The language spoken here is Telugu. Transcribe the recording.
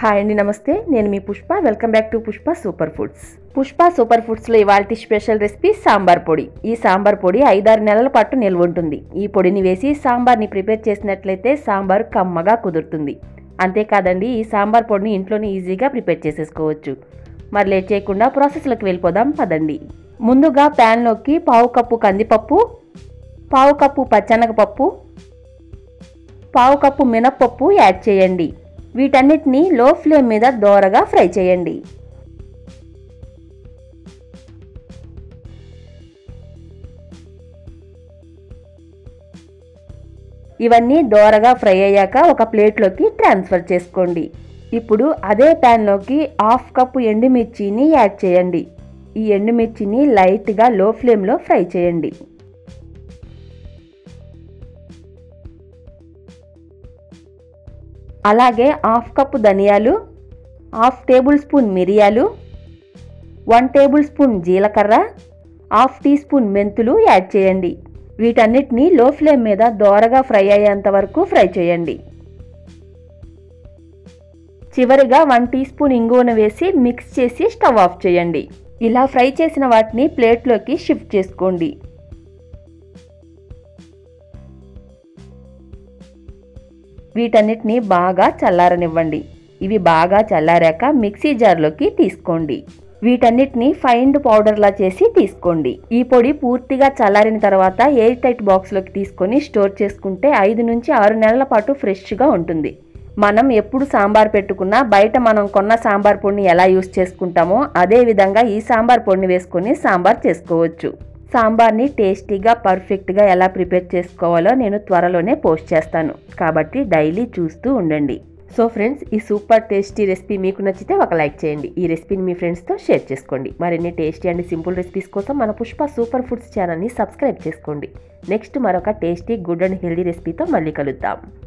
హాయ్ అండి నమస్తే నేను మీ Pushpa welcome back to Pushpa super foods Pushpa super ఫుడ్స్లో ఇవాళ స్పెషల్ రెసిపీ సాంబార్ పొడి ఈ సాంబార్ పొడి ఐదారు నెలల పాటు నిల్వ ఉంటుంది ఈ పొడిని వేసి సాంబార్ని ప్రిపేర్ చేసినట్లయితే సాంబార్ కమ్మగా కుదురుతుంది అంతేకాదండి ఈ సాంబార్ పొడిని ఇంట్లోనే ఈజీగా ప్రిపేర్ చేసేసుకోవచ్చు మరి లేట్ చేయకుండా ప్రాసెస్లోకి వెళ్ళిపోదాం పదండి ముందుగా ప్యాన్లోకి పావు కప్పు కందిపప్పు పావు కప్పు పచ్చనగపప్పు పావు కప్పు మినప్పప్పు యాడ్ చేయండి వీటన్నిటిని లో ఫ్లేమ్ మీద దోరగా ఫ్రై చేయండి ఇవన్నీ దోరగా ఫ్రై అయ్యాక ఒక ప్లేట్లోకి ట్రాన్స్ఫర్ చేసుకోండి ఇప్పుడు అదే ప్యాన్లోకి హాఫ్ కప్పు ఎండుమిర్చిని యాడ్ చేయండి ఈ ఎండుమిర్చిని లైట్గా లో ఫ్లేమ్లో ఫ్రై చేయండి అలాగే హాఫ్ కప్పు ధనియాలు హాఫ్ టేబుల్ స్పూన్ మిరియాలు వన్ టేబుల్ స్పూన్ జీలకర్ర హాఫ్ టీ స్పూన్ మెంతులు యాడ్ చేయండి వీటన్నిటిని లో ఫ్లేమ్ మీద దోరగా ఫ్రై అయ్యేంత వరకు ఫ్రై చేయండి చివరిగా వన్ టీ స్పూన్ ఇంగువను వేసి మిక్స్ చేసి స్టవ్ ఆఫ్ చేయండి ఇలా ఫ్రై చేసిన వాటిని ప్లేట్లోకి షిఫ్ట్ చేసుకోండి వీటన్నిటిని బాగా చల్లారనివ్వండి ఇవి బాగా చల్లారాక మిక్సీ జార్లోకి తీసుకోండి వీటన్నిటిని ఫైండ్ పౌడర్లా చేసి తీసుకోండి ఈ పొడి పూర్తిగా చల్లారిన తర్వాత ఎయిర్ టైట్ బాక్స్లోకి తీసుకొని స్టోర్ చేసుకుంటే ఐదు నుంచి ఆరు నెలల పాటు ఫ్రెష్గా ఉంటుంది మనం ఎప్పుడు సాంబార్ పెట్టుకున్నా బయట మనం కొన్న సాంబార్ పొడిని ఎలా యూస్ చేసుకుంటామో అదే విధంగా ఈ సాంబార్ పొడిని వేసుకొని సాంబార్ చేసుకోవచ్చు సాంబార్ని టేస్టీగా పర్ఫెక్ట్గా ఎలా ప్రిపేర్ చేసుకోవాలో నేను త్వరలోనే పోస్ట్ చేస్తాను కాబట్టి డైలీ చూస్తూ ఉండండి సో ఫ్రెండ్స్ ఈ సూపర్ టేస్టీ రెసిపీ మీకు నచ్చితే ఒక లైక్ చేయండి ఈ రెసిపీని మీ ఫ్రెండ్స్తో షేర్ చేసుకోండి మరిన్ని టేస్టీ అండ్ సింపుల్ రెసిపీస్ కోసం మన పుష్ప సూపర్ ఫుడ్స్ ఛానల్ని సబ్స్క్రైబ్ చేసుకోండి నెక్స్ట్ మరొక టేస్టీ గుడ్ అండ్ హెల్దీ రెసిపీతో మళ్ళీ కలుద్దాం